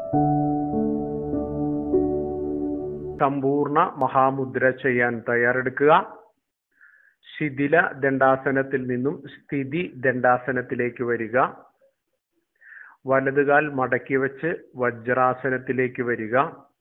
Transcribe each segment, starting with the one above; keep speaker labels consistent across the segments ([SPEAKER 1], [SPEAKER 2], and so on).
[SPEAKER 1] സമ്പൂർണ്ണ മഹാമുദ്ര ചെയ്യാൻ തയ്യാറെടുക്കുക ശിഥില ദണ്ഡാസനത്തിൽ നിന്നും സ്ഥിതി ദണ്ഡാസനത്തിലേക്ക് വരിക വലതുകാൽ മടക്കി വെച്ച് വജ്രാസനത്തിലേക്ക് വരിക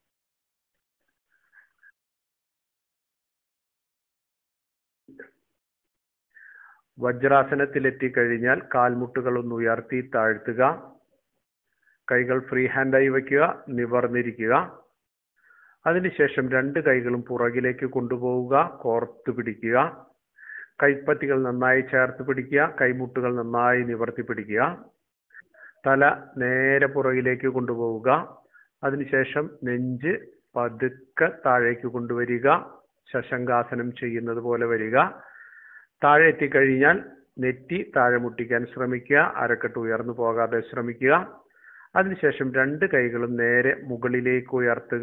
[SPEAKER 1] വജ്രാസനത്തിലെത്തിക്കഴിഞ്ഞാൽ കാൽമുട്ടുകൾ ഒന്ന് ഉയർത്തി താഴ്ത്തുക കൈകൾ ഫ്രീ ഹാൻഡായി വയ്ക്കുക നിവർന്നിരിക്കുക അതിനുശേഷം രണ്ട് കൈകളും പുറകിലേക്ക് കൊണ്ടുപോവുക കോർത്ത് പിടിക്കുക കൈപ്പത്തികൾ നന്നായി ചേർത്ത് പിടിക്കുക കൈമുട്ടുകൾ നന്നായി നിവർത്തി പിടിക്കുക തല നേരെ പുറകിലേക്ക് കൊണ്ടുപോവുക അതിനുശേഷം നെഞ്ച് പതുക്കെ താഴേക്ക് കൊണ്ടുവരിക ശശങ്കാസനം ചെയ്യുന്നത് പോലെ വരിക താഴെ എത്തിക്കഴിഞ്ഞാൽ നെറ്റി താഴെ മുട്ടിക്കാൻ ശ്രമിക്കുക അരക്കെട്ട് ഉയർന്നു പോകാതെ ശ്രമിക്കുക അതിനുശേഷം രണ്ട് കൈകളും നേരെ മുകളിലേക്ക് ഉയർത്തുക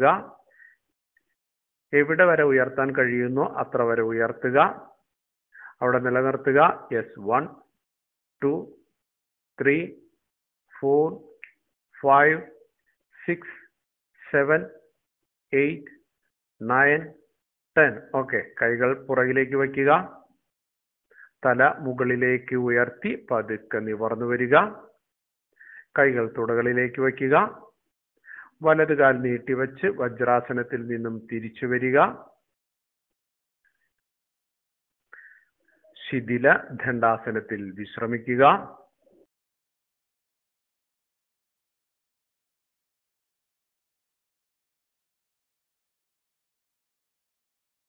[SPEAKER 1] എവിടെ വരെ ഉയർത്താൻ കഴിയുന്നോ അത്ര വരെ ഉയർത്തുക അവിടെ നിലനിർത്തുക yes one two three four five six seven eight nine ten okay കൈകൾ പുറകിലേക്ക് വയ്ക്കുക തല മുകളിലേക്ക് ഉയർത്തി പതുക്കെ നിവർന്നു വരിക കൈകൾ തുടകളിലേക്ക് വയ്ക്കുക വലത് കാൽ നീട്ടിവെച്ച് വജ്രാസനത്തിൽ നിന്നും തിരിച്ചു വരിക ശിഥില ദണ്ഡാസനത്തിൽ വിശ്രമിക്കുക